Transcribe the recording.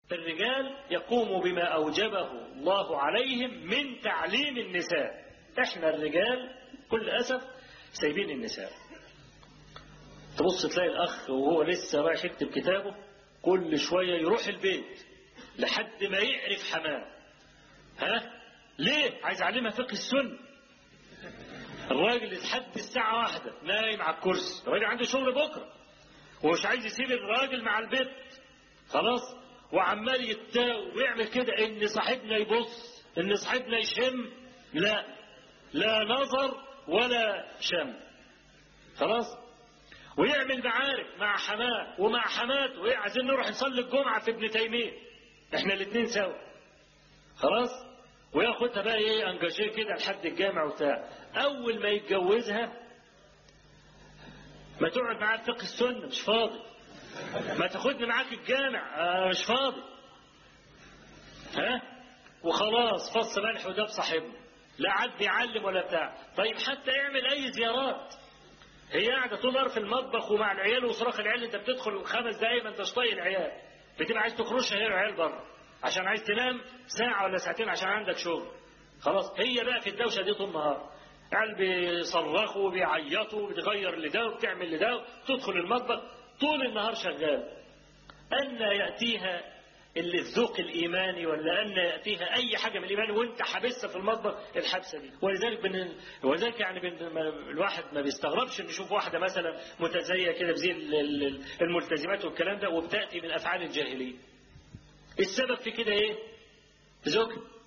الرجال يقوم بما أوجبه الله عليهم من تعليم النساء احنا الرجال كل أسف سايبين النساء تبص تلاقي الأخ وهو لسه رايح يكتب كتابه كل شوية يروح البيت لحد ما يعرف حماه ها ليه عايز أعلمها فقه السنة الراجل لحد الساعة واحدة نايم على الكرسي الراجل عنده شغل بكرة ومش عايز يسيب الراجل مع البيت خلاص وعمال يتاو ويعمل كده ان صاحبنا يبص ان صاحبنا يشم لا لا نظر ولا شم خلاص ويعمل معارك مع حماه ومع حماته وايه عايزين نروح نصلي الجمعه في ابن تيميه احنا الاثنين سوا خلاص وياخدها بقى ايه انجاشيه كده لحد الجامع وبتاع اول ما يتجوزها ما تقعد معاه فقه السنه مش فاضي ما تاخدني معاك الجامع آه مش فاضي ها وخلاص فص ملح وده بصاحبنا لا عاد بيعلم ولا بتاع طيب حتى يعمل اي زيارات هي قاعده طول النهار في المطبخ ومع العيال وصراخ العيال انت بتدخل خمس دقايق ما انتش طايق العيال بتبقى عايز تخرجها هي العيال بره عشان عايز تنام ساعه ولا ساعتين عشان عندك شغل خلاص هي بقى في الدوشه دي طول النهار عيال بيصرخوا وبيعيطوا وبتغير لده وبتعمل لده تدخل المطبخ طول النهار شغال أن يأتيها اللي الذوق الإيماني ولا أن يأتيها أي حاجة من الإيمان وأنت حابسها في المطبخ الحبسة دي ولذلك بن... ولذلك يعني بن... ما... الواحد ما بيستغربش إن يشوف واحدة مثلا متزية كده بزي الملتزمات والكلام ده وبتأتي من أفعال الجاهلية السبب في كده إيه؟ زوجها